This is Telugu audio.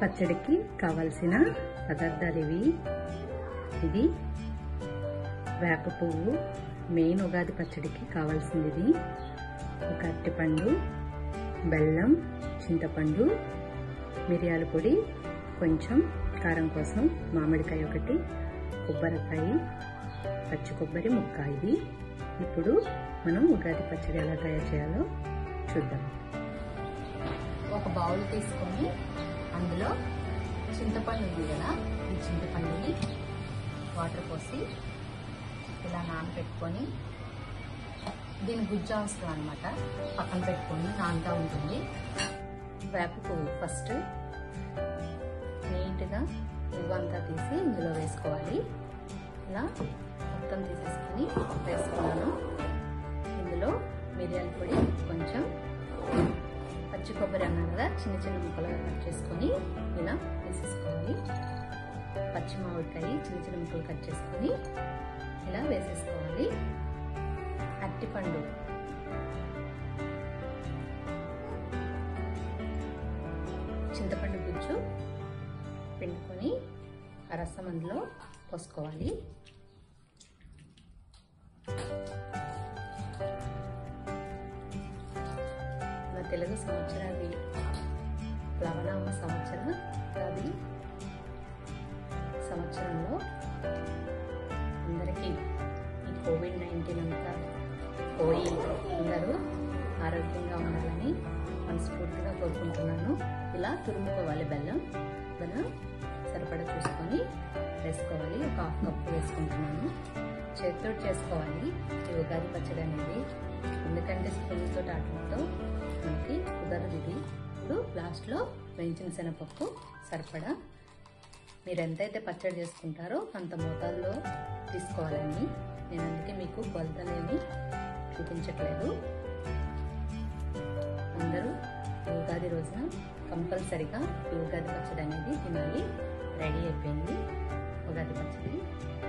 పచ్చడికి కావలసిన పదార్థాలు ఇవి ఇది వేప పువ్వు మెయిన్ ఉగాది పచ్చడికి కావాల్సింది ఇది ఒక అరటిపండు బెల్లం చింతపండు మిరియాల పొడి కొంచెం కారం కోసం మామిడికాయ ఒకటి కొబ్బరికాయ పచ్చి కొబ్బరి ముక్క ఇది ఇప్పుడు మనం ఉగాది పచ్చడి ఎలా తయారు చేయాలో చూద్దాం ఒక బౌల్ తీసుకొని అందులో చింతపండు ఉంది కదా ఈ చింతపండుని వాటర్ పోసి ఇలా నానబెట్టుకొని దీని గుజ్జు అవసరం అనమాట పక్కన పెట్టుకొని నానుతా ఉంటుంది వేప పువ్వు ఫస్ట్ నీట్గా పువ్వు అంతా తీసి ఇందులో వేసుకోవాలి ఇలా మొత్తం తీసేసుకొని వేసుకున్నాను ఇందులో మిరియాల పొడి కొంచెం పచ్చి కొబ్బరి అన్నాను కదా చిన్న చిన్న ముక్కలుగా కట్ చేసుకొని ఇలా వేసేసుకోవాలి పచ్చి మామిడికాయ చిన్న చిన్న ముక్కలు కట్ చేసుకొని ఇలా వేసేసుకోవాలి అరటిపండు చింతపండు గుజ్జు పిండుకొని ఆ రసం అందులో పోసుకోవాలి మన తెలుగు సంవత్సరాది ప్లవనామ సంవత్సరం అది సంవత్సరంలో అందరికీ ఈ కోవిడ్ నైన్టీన్ అంతా పోయి అందరూ ఆరోగ్యంగా ఉండాలని మనస్ఫూర్తిగా కోరుకుంటున్నాను ఇలా తురుముకోవాలి బెల్లం బెల్లం సరిపడా చూసుకొని వేసుకోవాలి ఒక హాఫ్ కప్ వేసుకుంటున్నాను చేతితో చేసుకోవాలి ఈ ఉగాది పచ్చడి అనేది ఎందుకంటే స్పూన్తో ఆటలతో మనకి కుదరదు ఇది ఇప్పుడు లాస్ట్లో వేయించిన శనగపప్పు సరిపడా మీరు ఎంతైతే పచ్చడి చేసుకుంటారో అంత మోతాదులో తీసుకోవాలండి నేను అందుకే మీకు కొలతలేమి చూపించట్లేదు అందరూ ఈ ఉగాది రోజున కంపల్సరిగా ఈ ఉగాది పచ్చడి అనేది తినాలి రెడీ అయిపోయింది ఉగాది పచ్చడి